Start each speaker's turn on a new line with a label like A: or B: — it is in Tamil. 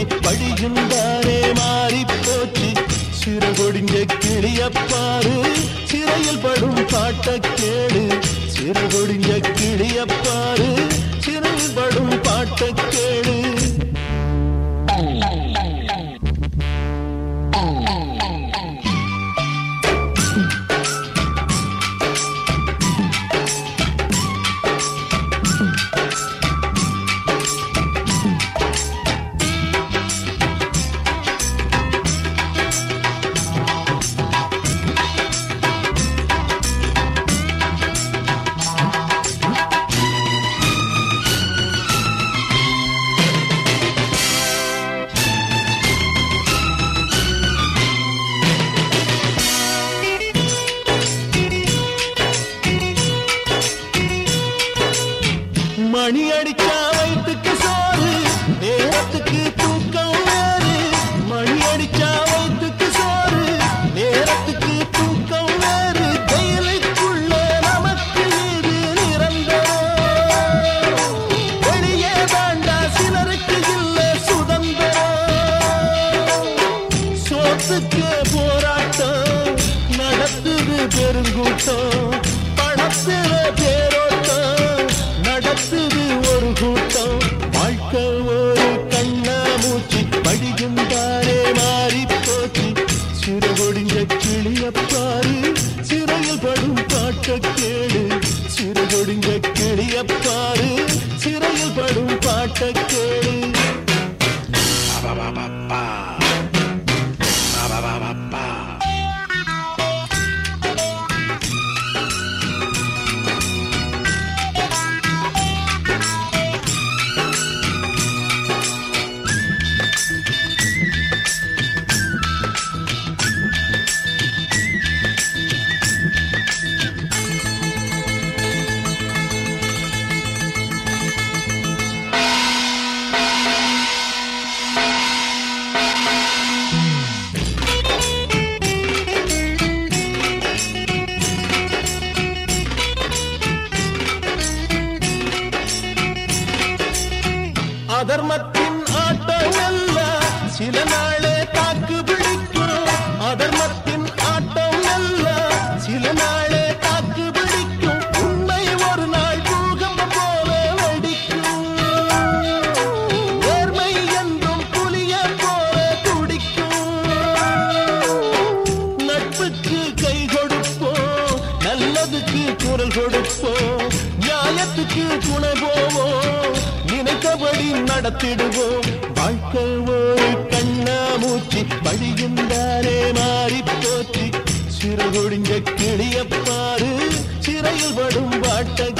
A: போச்சு வழியுந்தானே மாறி போச்சு சிறகொடிஞ்ச கிளியப்பாரு சிறையில் படும் பாட்ட கேடு சிறகொடிஞ்ச கிளியப்பாரு சிறையில் படும் பாட்ட கேடு மணி அடிச்சா வயிற்றுக்கு சோறு நேரத்துக்கு தூக்கம் வேறு மணி அடிச்சா வயிற்றுக்கு சோறு நேரத்துக்கு தூக்கம் வேறு ஜெயிலுக்குள்ள நமக்கு இது நிரந்தரம் வெளியே தாண்டா சிலருக்கு இல்ல சுதந்திரம் சோத்துக்கு போராட்டம் நடத்துது பெருங்கூட்டம் பணத்துல பேரோட்டம் நடத்துது ஒரு கூட்டம் வாழ்க்கை ஒரு கண்ணா மூச்சு படிக்குந்தானே மாறி போச்சு சிறுகொடிஞ்ச கிளியப்பாரு சிறையில் படும் பாட்ட கேடு சிறுகொடிஞ்ச கிளியப்பாரு சிறையில் படும் பாட்ட கேடு அதர்மத்தின் ஆட்டம் அல்ல சில நாளே தாக்கு பிடிக்கும் அதர்மத்தின் ஆட்டம் அல்ல சில நாளே தாக்கு பிடிக்கும் உண்மை ஒரு நாள் பூகம்பம் போல வெடிக்கும் நேர்மை என்றும் புலிய போல துடிக்கும் நட்புக்கு கை கொடுப்போம் நல்லதுக்கு குரல் கொடுப்போம் நியாயத்துக்கு துணை போவோம் நினைத்தபடி நடத்திடுவோம் வாழ்க்கை ஒரு கண்ணா மூச்சு வழியுந்தாரே மாறி போச்சு சிறுகொடிஞ்ச கிளியப்பாரு சிறையில் படும் பாட்டை